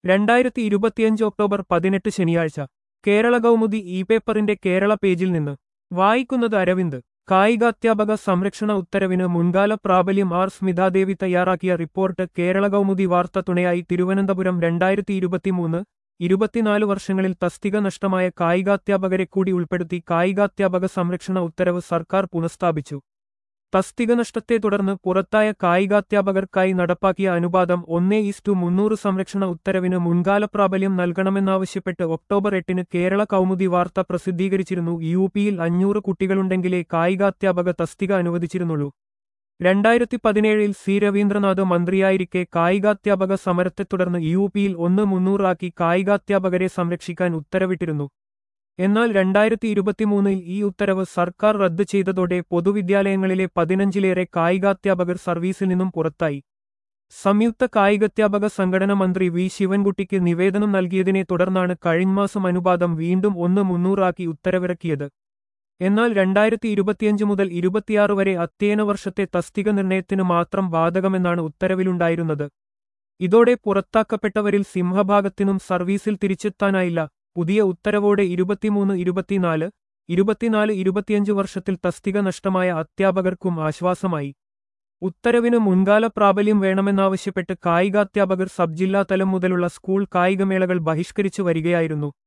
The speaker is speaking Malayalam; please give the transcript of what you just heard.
രണ്ടായിരത്തി ഇരുപത്തിയഞ്ച് ഒക്ടോബർ പതിനെട്ട് ശനിയാഴ്ച കേരള കൗമുദി ഇ പേപ്പറിന്റെ കേരള പേജിൽ നിന്ന് വായിക്കുന്നത് അരവിന്ദ് കായികാധ്യാപക സംരക്ഷണ ഉത്തരവിന് മുൻകാല പ്രാബല്യം ആർ സ്മിതാദേവി തയ്യാറാക്കിയ റിപ്പോർട്ട് കേരള കൗമുദി വാർത്ത തുണയായി തിരുവനന്തപുരം രണ്ടായിരത്തി ഇരുപത്തിമൂന്ന് ഇരുപത്തിനാല് വർഷങ്ങളിൽ തസ്തിക നഷ്ടമായ കായികാധ്യാപകരെ കൂടി ഉൾപ്പെടുത്തി കായികാധ്യാപക സംരക്ഷണ ഉത്തരവ് സർക്കാർ പുനഃസ്ഥാപിച്ചു തസ്തിക നഷ്ടത്തെ തുടർന്ന് പുറത്തായ കായികാധ്യാപകർക്കായി നടപ്പാക്കിയ അനുപാതം ഒന്നേ ഈസ്റ്റു മുന്നൂറ് സംരക്ഷണ ഉത്തരവിന് മുൻകാല പ്രാബല്യം നൽകണമെന്നാവശ്യപ്പെട്ട് ഒക്ടോബർ എട്ടിന് കേരള കൗമുദി വാർത്ത പ്രസിദ്ധീകരിച്ചിരുന്നു യു പിയിൽ അഞ്ഞൂറ് കുട്ടികളുണ്ടെങ്കിലേ കായികാധ്യാപക തസ്തിക അനുവദിച്ചിരുന്നുള്ളൂ രണ്ടായിരത്തി പതിനേഴിൽ സി രവീന്ദ്രനാഥ് മന്ത്രിയായിരിക്കെ കായികാധ്യാപക സമരത്തെ തുടർന്ന് യു പിയിൽ ഒന്ന് മുന്നൂറാക്കി കായികാധ്യാപകരെ സംരക്ഷിക്കാൻ ഉത്തരവിട്ടിരുന്നു എന്നാൽ രണ്ടായിരത്തി ഇരുപത്തിമൂന്നിൽ ഈ ഉത്തരവ് സർക്കാർ റദ്ദ് ചെയ്തതോടെ പൊതുവിദ്യാലയങ്ങളിലെ പതിനഞ്ചിലേറെ കായികാധ്യാപകർ സർവീസിൽ നിന്നും പുറത്തായി സംയുക്ത കായികാധ്യാപക സംഘടന മന്ത്രി വി ശിവൻകുട്ടിക്ക് നിവേദനം നൽകിയതിനെ തുടർന്നാണ് കഴിഞ്ഞമാസം അനുപാതം വീണ്ടും ഒന്ന് മുന്നൂറാക്കി ഉത്തരവിറക്കിയത് എന്നാൽ രണ്ടായിരത്തി ഇരുപത്തിയഞ്ച് മുതൽ ഇരുപത്തിയാറ് വരെ അധ്യയന വർഷത്തെ തസ്തിക നിർണയത്തിന് മാത്രം ബാധകമെന്നാണ് ഉത്തരവിലുണ്ടായിരുന്നത് ഇതോടെ പുറത്താക്കപ്പെട്ടവരിൽ സിംഹഭാഗത്തിനും സർവീസിൽ തിരിച്ചെത്താനായില്ല പുതിയ ഉത്തരവോടെ ഇരുപത്തിമൂന്ന് ഇരുപത്തിനാല് ഇരുപത്തിനാല് ഇരുപത്തിയഞ്ച് വർഷത്തിൽ തസ്തിക നഷ്ടമായ അധ്യാപകർക്കും ആശ്വാസമായി ഉത്തരവിന് മുൻകാല പ്രാബല്യം വേണമെന്നാവശ്യപ്പെട്ട് കായികാധ്യാപകർ സബ് ജില്ലാ തലം മുതലുള്ള സ്കൂൾ കായികമേളകൾ ബഹിഷ്കരിച്ചു വരികയായിരുന്നു